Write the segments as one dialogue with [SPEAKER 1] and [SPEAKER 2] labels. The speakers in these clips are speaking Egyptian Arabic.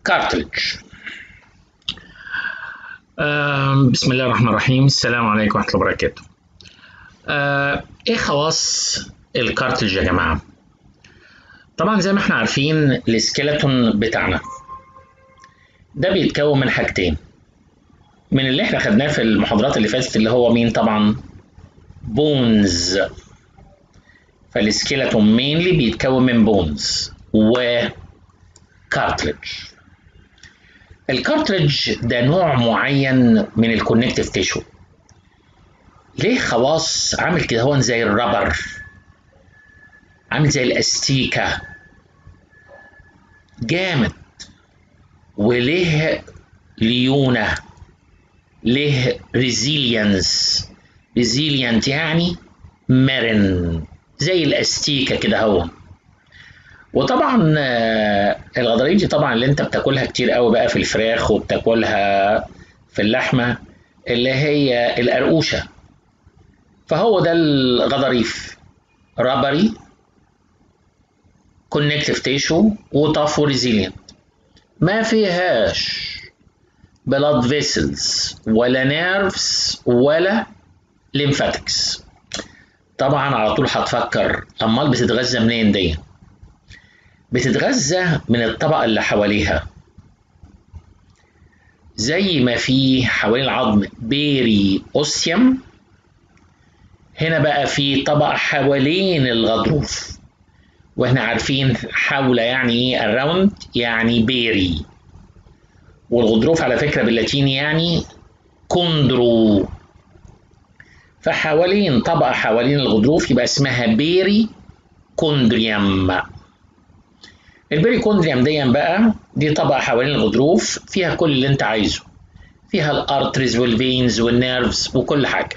[SPEAKER 1] كارتريج آه بسم الله الرحمن الرحيم السلام عليكم ورحمة الله وبركاته آه ايه خواص الكارتريج يا جماعة طبعا زي ما احنا عارفين السكيلتون بتاعنا ده بيتكون من حاجتين من اللي احنا خدناه في المحاضرات اللي فاتت اللي هو مين طبعا بونز فالسكيلتون مينلي بيتكون من بونز و كارتريج الكارتريج ده نوع معين من الكونكتيف تيشو ليه خواص عامل كده هون زي الربر عامل زي الاستيكة جامد وليه ليونة ليه ريزيلينس ريزيلينت يعني مرن زي الاستيكة كده هو وطبعا الغضاريف دي طبعا اللي انت بتاكلها كتير قوي بقى في الفراخ وبتاكلها في اللحمه اللي هي القرقوشه فهو ده الغضاريف رابري كونكتيف تيشو وطف وريزيلينت ما فيهاش بلاد فيسلز ولا نيرفز ولا ليمفاتكس طبعا على طول هتفكر امال بتتغذى منين دي بتتغذى من الطبقة اللي حواليها زي ما في حوالين العظم بيري أوسيوم هنا بقى في طبقة حوالين الغضروف واحنا عارفين حول يعني ايه الراوند يعني بيري والغضروف على فكرة باللاتيني يعني كوندرو فحوالين طبقة حوالين الغضروف يبقى اسمها بيري كوندريوم البريكوندريوم دي بقى دي طبقة حوالين الغضروف فيها كل اللي انت عايزه فيها الارتريز والفينز والنيرفز وكل حاجة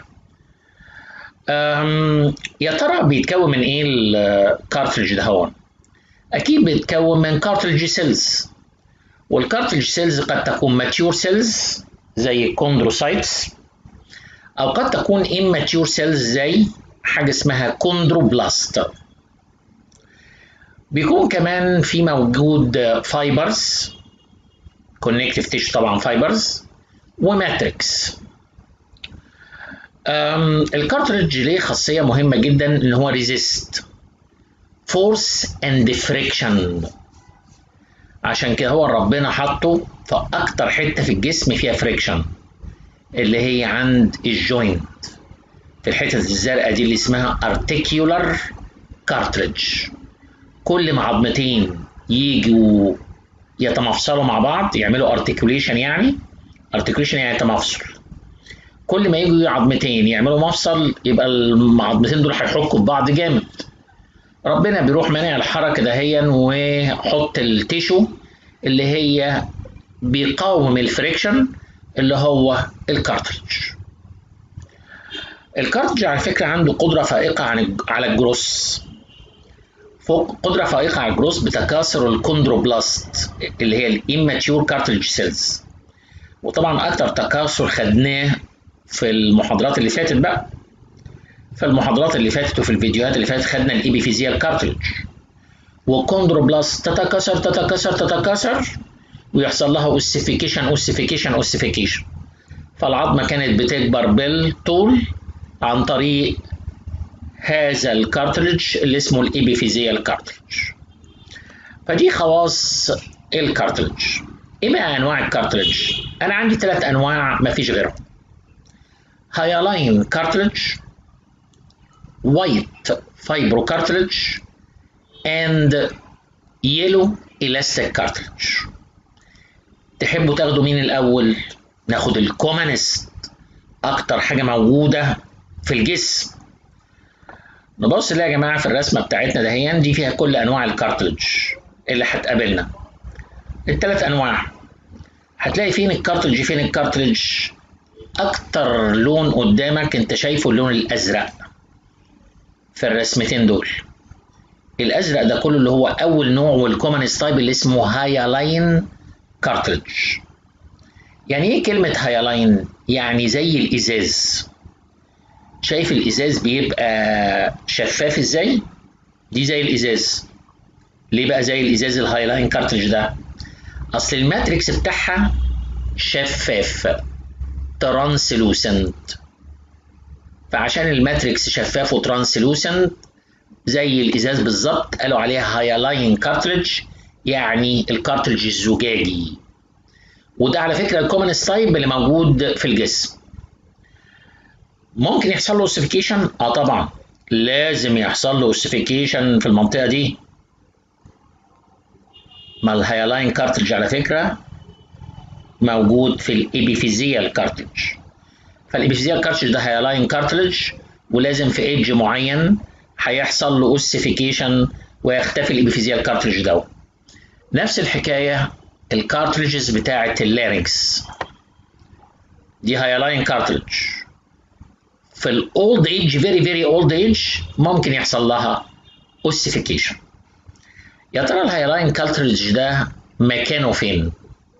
[SPEAKER 1] يا ترى بيتكون من ايه الكارتريج ده هون اكيد بيتكون من كارتريج سيلز والكارتريج سيلز قد تكون ماتيور سيلز زي الكوندروسايتس او قد تكون immature سيلز زي حاجه اسمها كوندروبلاست بيكون كمان في موجود فايبرز كونكتيف تيشو طبعا فايبرز وماتريكس الكارتريج ليه خاصيه مهمه جدا ان هو ريزيست فورس اند فريكشن عشان كده هو ربنا حاطه في اكتر حته في الجسم فيها فريكشن اللي هي عند الجوينت في الحتت الزرقاء دي اللي اسمها ارتيكيولار كارتريج كل ما عظمتين يجوا يتمفصلوا مع بعض يعملوا ارتكوليشن يعني ارتكوليشن يعني تمفصل كل ما يجوا عظمتين يعملوا مفصل يبقى العظمتين دول هيحكوا ببعض جامد ربنا بيروح مانع الحركه دهيا ويحط التيشو اللي هي بيقاوم الفريكشن اللي هو الكارتريج الكارتريج على فكره عنده قدره فائقه عن على الجروس فوق قدره فائقه على الجروس بتكاثر الكوندروبلاست اللي هي الاماتيور كارتريج سيلز وطبعا اكتر تكاثر خدناه في المحاضرات اللي فاتت بقى في المحاضرات اللي فاتت وفي الفيديوهات اللي فاتت خدنا الابيفيزيال كارتريج والكوندروبلاست تتكاثر تتكاثر تتكاثر ويحصل لها اوسيفيكيشن اوسيفيكيشن اوسيفيكيشن فالعظمه كانت بتكبر بالطول عن طريق هذا الكارتريج اللي اسمه الابيفيزيال كارتريج فدي خواص الكارتريج ايه بقى انواع الكارتريج انا عندي ثلاث انواع ما فيش غيرهم هايلاين كارتريج وايت فايبرو كارتريج اند يلو الاستيك كارتريج تحبوا تاخدوا مين الاول ناخد الكومنست اكتر حاجه موجوده في الجسم نبص نلاقي يا جماعه في الرسمه بتاعتنا دهيا دي فيها كل انواع الكارتريج اللي هتقابلنا الثلاث انواع هتلاقي فين الكارتريج فين الكارتريج اكتر لون قدامك انت شايفه اللون الازرق في الرسمتين دول الازرق ده كله اللي هو اول نوع والكومن تايب اللي اسمه هايلاين كارتريج يعني ايه كلمه هايلاين يعني زي الازاز شايف الازاز بيبقى شفاف ازاي دي زي الازاز ليه بقى زي الازاز الهايلاين كارتريج ده اصل الماتريكس بتاعها شفاف ترانسلوسنت فعشان الماتريكس شفاف وترانسلوسنت زي الازاز بالظبط قالوا عليها هايلاين كارتريدج يعني الكارتريدج الزجاجي وده على فكره الكومن تايب اللي موجود في الجسم ممكن يحصل له اوسيفيكيشن اه طبعا لازم يحصل له اوسيفيكيشن في المنطقه دي ما الهايلاين كارتريدج على فكره موجود في الابيفيزيال كارتريدج فالابيفيزيال كارتريدج ده هايلاين كارتريدج ولازم في ايدج معين هيحصل له اوسيفيكيشن ويختفي الابيفيزيال كارتريدج ده نفس الحكايه الكارتريدجز بتاعه اللارynx دي هايلاين كارتريدج في الاولد ايج فيري فيري اولد ايج ممكن يحصل لها اوسيفيكيشن يا ترى الهايلاين كارتريدج ده مكانه فين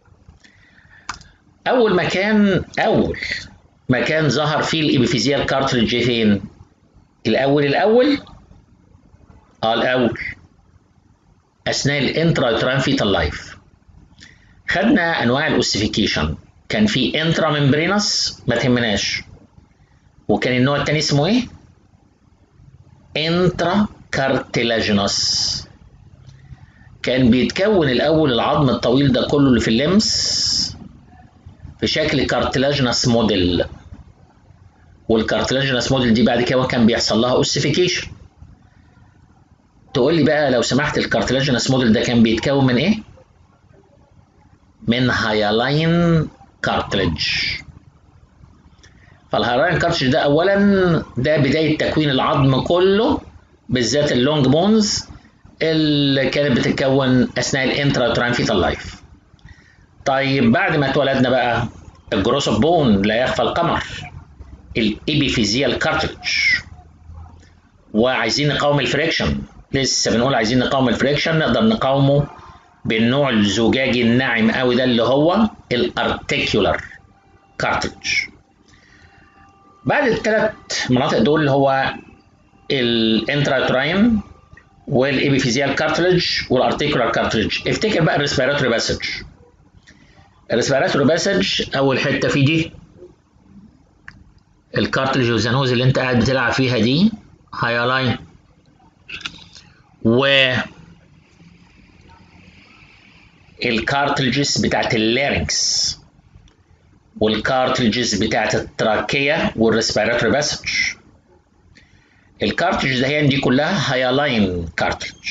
[SPEAKER 1] اول مكان اول مكان ظهر فيه الابيفيزيال كارتريدج فين الاول الاول اه الاول اثناء الانترا ترانفيتال لايف خدنا انواع الاوسيفيكيشن كان في انترا ممبرينس ما تهمناش وكان النوع الثاني اسمه ايه انترا كارتلاجينوس كان بيتكون الاول العظم الطويل ده كله اللي في اللمس في شكل كارتلاجينوس موديل والكارتلاجينوس موديل دي بعد كده كان بيحصل لها اوسيفيكيشن تقول لي بقى لو سمحت الكارتلاجينوس موديل ده كان بيتكون من ايه من هايلاين كارتلج فالهايلاين كارتلج ده اولا ده بدايه تكوين العظم كله بالذات اللونج بونز اللي كانت بتتكون اثناء الانترا ترانفيتال لايف طيب بعد ما اتولدنا بقى الجروس اوف بون لا يخفى القمر الابيفيزيال كارتلج وعايزين نقاوم الفريكشن لسه بنقول عايزين نقاوم الفريكشن نقدر نقاومه بالنوع الزجاجي الناعم قوي ده اللي هو الارتيكولار كارتلج بعد الثلاث مناطق دول اللي هو الانتراتراين والابيفيزيال كارتلج والارتيكولار كارتلج افتكر بقى الريسبيراتوري باسج الريسبيراتوري باسج اول حته فيه دي الكارتلج والزانوز اللي انت قاعد بتلعب فيها دي هايلاين و الكارتلجز بتاعت اللارynx والكارتلجز بتاعت التراكية والريسبيراتوري باسج الكارتلج ده دي كلها هايلاين كارتلج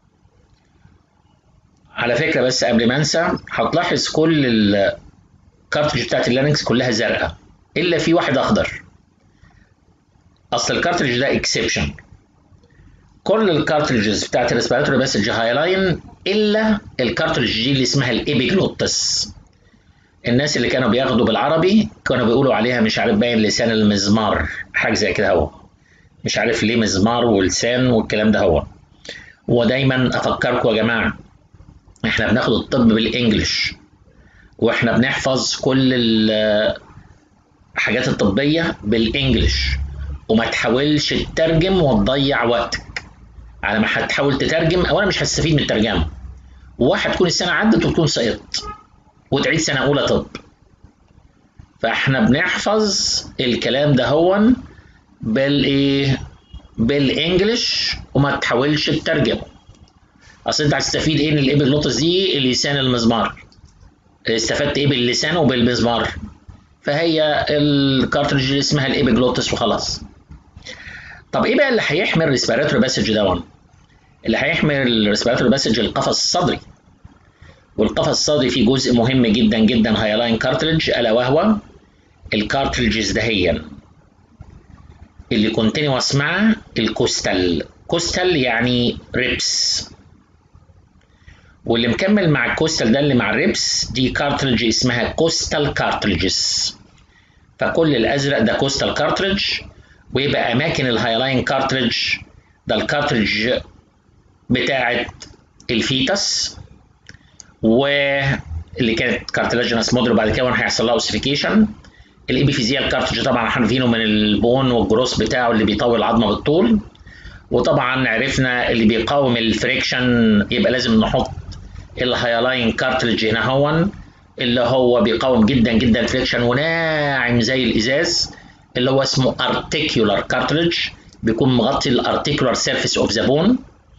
[SPEAKER 1] على فكرة بس قبل ما انسى هتلاحظ كل الكارتلج بتاعت اللارynx كلها زرقاء الا في واحد اخضر اصل الكارتلج ده اكسبشن كل الكارتلجز بتاعت الريسبيراتوري باسج هايلاين الا الكارتلج دي اللي اسمها الابيجلوتس الناس اللي كانوا بياخدوا بالعربي كانوا بيقولوا عليها مش عارف باين لسان المزمار حاجه زي كده هو مش عارف ليه مزمار ولسان والكلام ده هو ودايما افكركم يا جماعه احنا بناخد الطب بالانجلش واحنا بنحفظ كل الحاجات الطبيه بالانجلش وما تحاولش تترجم وتضيع وقتك على ما هتحاول تترجم اولا مش هتستفيد من الترجمه واحد تكون السنه عدت وتكون سقطت وتعيد سنه اولى طب فاحنا بنحفظ الكلام ده هون بالايه بالانجلش وما تحاولش تترجمه اصل انت هتستفيد ايه من الابيجلوتس دي لسان المزمار استفدت ايه باللسان وبالمزمار فهي الكارتريج اللي اسمها الابيجلوتس وخلاص طب ايه بقى اللي هيحمي الريسبيراتوري باسج دون اللي هيحمي الريسبيراتوري باسج القفص الصدري والقفص الصدري فيه جزء مهم جدا جدا هايلاين كارتريج الا وهو الكارتريجز دهيا اللي كونتينوس مع الكوستال كوستال يعني ريبس واللي مكمل مع الكوستال ده اللي مع الريبس دي كارتريج اسمها كوستال كارتريجز فكل الازرق ده كوستال كارتريج ويبقى اماكن الهايلاين كارتريج ده الكارتريج بتاعه الفيتس واللي كانت كارتلاجينس موديل وبعد كده هيحصل لها اوسيفيكيشن الابيفيزيال كارتريج طبعا احنا عارفينه من البون والجروس بتاعه اللي بيطول العظمه بالطول وطبعا عرفنا اللي بيقاوم الفريكشن يبقى لازم نحط الهيالاين كارتريدج هنا هون اللي هو بيقاوم جدا جدا الفريكشن وناعم زي الازاز اللي هو اسمه ارتيكولار كارتريدج بيكون مغطي الارتيكولار سيرفيس اوف ذا بون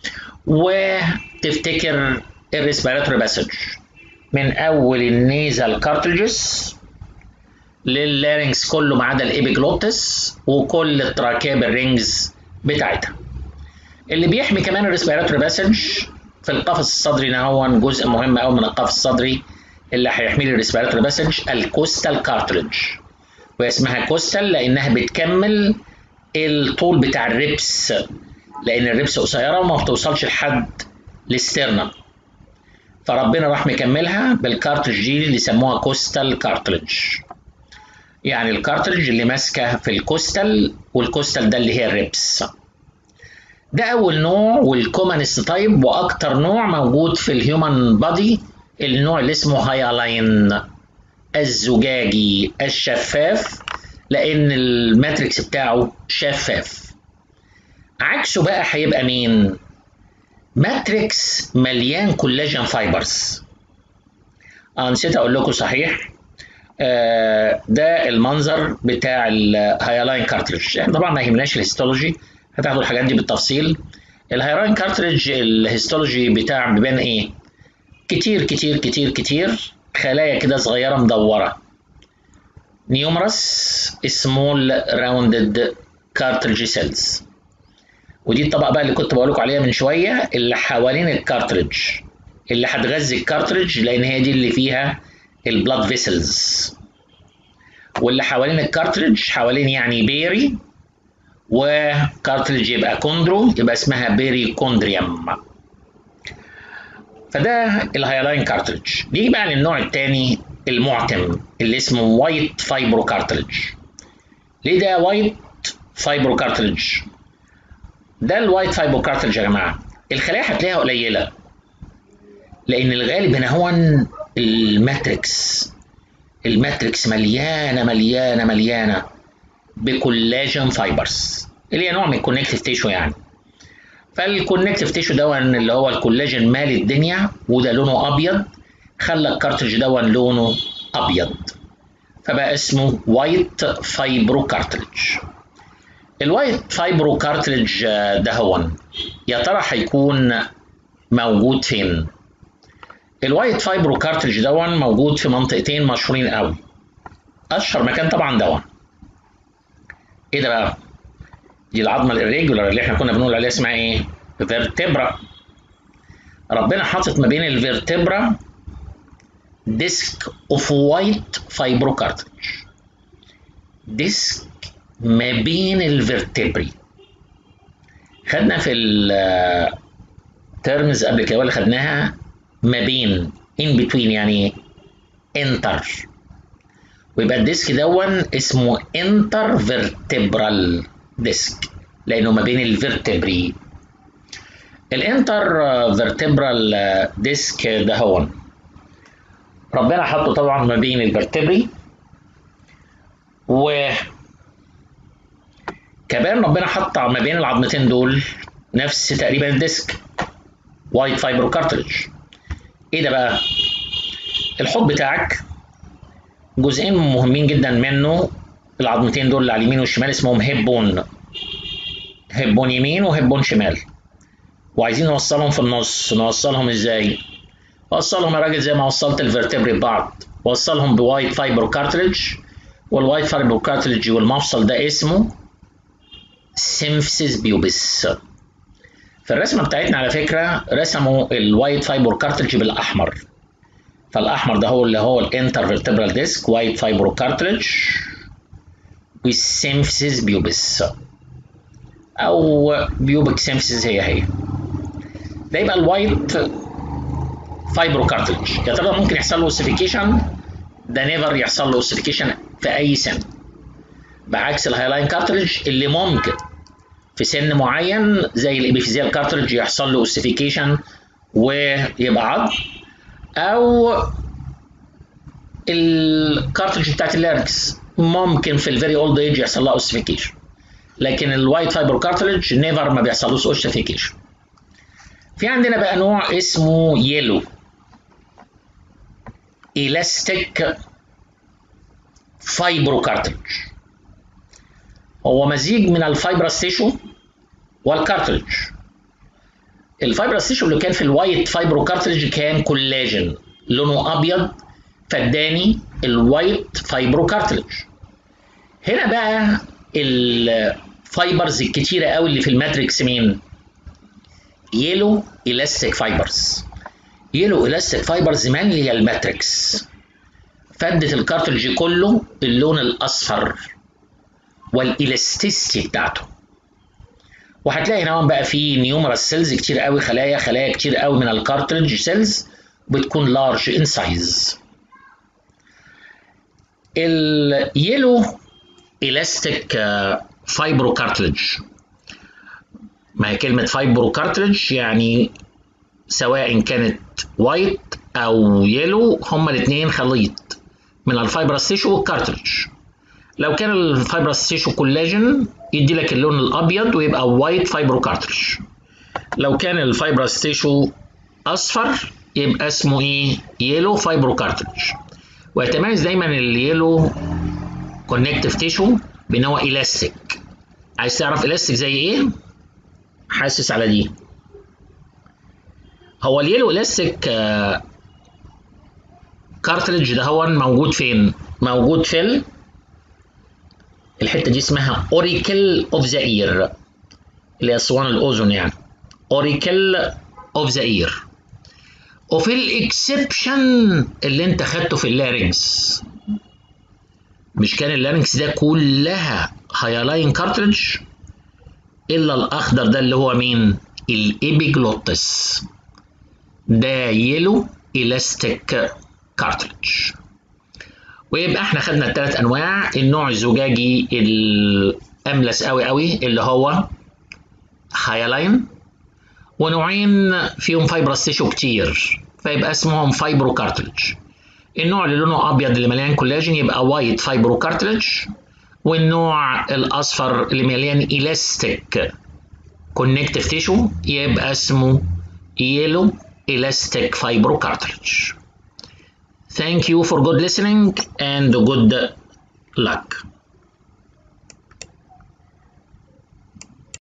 [SPEAKER 1] وتفتكر الريسبيراتوري باسج من اول النيزل كارتريجز لللارنكس كله ما عدا الابيجلوتس وكل التراكيب الرينجز بتاعتها اللي بيحمي كمان الريسبيراتوري باسج في القفص الصدري ده هو جزء مهم قوي من القفص الصدري اللي هيحمي لي الريسبيراتوري باسج الكوستال كارتريدج وهي اسمها كوستال لانها بتكمل الطول بتاع الريبس لان الريبس قصيره وما بتوصلش لحد الاسترنم فربنا راح مكملها بالكارتريدج دي اللي يسموها كوستال كارتريدج يعني الكارتريدج اللي ماسكه في الكوستال والكوستال ده اللي هي الريبس ده اول نوع والكومنست تايب واكتر نوع موجود في الهيومن بادي النوع اللي اسمه هايلاين الزجاجي الشفاف لان الماتريكس بتاعه شفاف عكسه بقى هيبقى مين ماتريكس مليان كولاجين فايبرز اه نسيت اقول لكم صحيح آه ده المنظر بتاع الهايلاين كارتريدج يعني طبعا ما يهمناش الهيستولوجي هتاخدوا الحاجات دي بالتفصيل الهايلاين كارتريدج الهيستولوجي بتاع بيبان ايه كتير كتير كتير كتير خلايا كده صغيره مدوره نيومرس سمول راوندد كارتريدج سيلز ودي الطبقه بقى اللي كنت بقول لكم عليها من شويه اللي حوالين الكارتريدج اللي هتغذي الكارتريدج لان هي دي اللي فيها البلاد فيسلز واللي حوالين الكارتريدج حوالين يعني بيري وكارتريدج يبقى كوندرو يبقى اسمها بيري كوندريوم فده الهايلاين كارتريدج نيجي بقى للنوع الثاني المعتم اللي اسمه وايت فايبرو كارتريدج ليه ده وايت فايبرو كارتريدج ده الوايت فايبرو كارتريدج يا جماعه الخلايا هتلاقيها قليله لان الغالب هنا هو الماتريكس الماتريكس مليانه مليانه مليانه بكولاجين فايبرز اللي هي نوع من الكونكتيف تيشو يعني فالكونكتيف تيشو ده اللي هو الكولاجين مال الدنيا وده لونه ابيض خلى الكارتريج ده لونه ابيض فبقى اسمه وايت فايبرو كارتريج الوايت فايبرو كارتريج ده هو يا ترى هيكون موجود فين الوايت فايبرو كارتريج ده موجود في منطقتين مشهورين قوي اشهر مكان طبعا ده ايه ده بقى دي العظمه الريجولار اللي احنا كنا بنقول عليها اسمها ايه فيرتبرا ربنا حاطط ما بين الفيرتبرا ديسك اوف وايت فايبرو كارتريج ديسك ما بين الفيرتبري خدنا في الترمز قبل كده ولا خدناها ما بين in between يعني انتر ويبقى الديسك دون اسمه انتر فيرتبرال ديسك لانه ما بين الفيرتبري الانتر فيرتبرال ديسك ده هو ربنا حطه طبعا ما بين الفيرتبري و كمان ربنا حط ما بين العظمتين دول نفس تقريبا الديسك وايت فايبرو كارتريج ايه ده بقى الحوض بتاعك جزئين مهمين جدا منه العظمتين دول اللي على اليمين والشمال اسمهم هيبون هيبون يمين وهيبون شمال وعايزين نوصلهم في النص نوصلهم ازاي وصلهم يا راجل زي ما وصلت الفرتبري ببعض وصلهم بوايت فايبر كارتريدج والوايت فايبر كارتريدج والمفصل ده اسمه سيمفسيس بيوبس في الرسمه بتاعتنا على فكره رسموا الوايت فايبر كارتريدج بالاحمر فالاحمر ده هو اللي هو الانترفيرتبرال ديسك وايت فايبر كارتريدج والسيمفسيس بيوبس او بيوبك سيمفسيس هي هي ده يبقى الوايت فايبرو كارتريدج يا ترى ممكن يحصل له اوسيفيكيشن ده نيفر يحصل له اوسيفيكيشن في اي سن بعكس الهايلاين كارتريدج اللي ممكن في سن معين زي الابيفيزيال كارتريدج يحصل له اوسيفيكيشن ويبقى عض او الكارتريدج بتاعت اللاركس ممكن في الفيري اولد ايج يحصل لها اوسيفيكيشن لكن الوايت فايبر كارتريدج نيفر ما بيحصلوش اوسيفيكيشن في عندنا بقى نوع اسمه يلو elastic fibrocartilage هو مزيج من الفايبرس تيشو والكارتلج الفايبرس تيشو اللي كان في الوايت فايبروكارتلج كان كولاجين لونه ابيض فاداني الوايت فايبروكارتلج هنا بقى الفايبرز الكتيره قوي اللي في الماتريكس مين يلو الاستيك فايبرز يلو الاستيك فايبرز ماليه الماتريكس فدت الكارتلج كله اللون الاصفر والالاستيستي بتاعته وهتلاقي هنا بقى في نيومرال سيلز كتير قوي خلايا خلايا كتير قوي من الكارتلج سيلز بتكون لارج ان سايز اليلو الاستيك فايبرو كارتلج ما هي كلمة فايبرو كارتلج يعني سواء كانت وايت او يلو هما الاثنين خليط من الفايبرس تيشو والكارتلج لو كان الفايبرس تيشو كولاجين يدي لك اللون الابيض ويبقى وايت فايبرو كارتلج لو كان الفايبرس تيشو اصفر يبقى اسمه ايه يلو فايبرو كارتلج ويتميز دايما اليلو كونكتيف تيشو بان هو الاستيك عايز تعرف الاستيك زي ايه حاسس على دي هو اليلو الاستيك كارتلج ده هو موجود فين موجود في الحته دي اسمها اوريكل اوف ذا اير اللي هي اسوان الاوزون يعني اوريكل اوف ذا اير وفي الاكسبشن اللي انت خدته في اللارنكس مش كان اللارنكس ده كلها هايلاين كارتريدج الا الاخضر ده اللي هو مين الابيجلوتس ده يلو الاستيك كارتريدج ويبقى احنا خدنا الثلاث انواع النوع الزجاجي الاملس قوي قوي اللي هو هايلاين ونوعين فيهم فايبرس تيشو كتير فيبقى اسمهم فايبرو كارتلج النوع اللي لونه ابيض اللي مليان كولاجين يبقى وايت فايبرو كارتلج والنوع الاصفر اللي مليان الاستيك كونكتيف تيشو يبقى اسمه يلو elastic fibro cartilage. Thank you for good listening and good luck.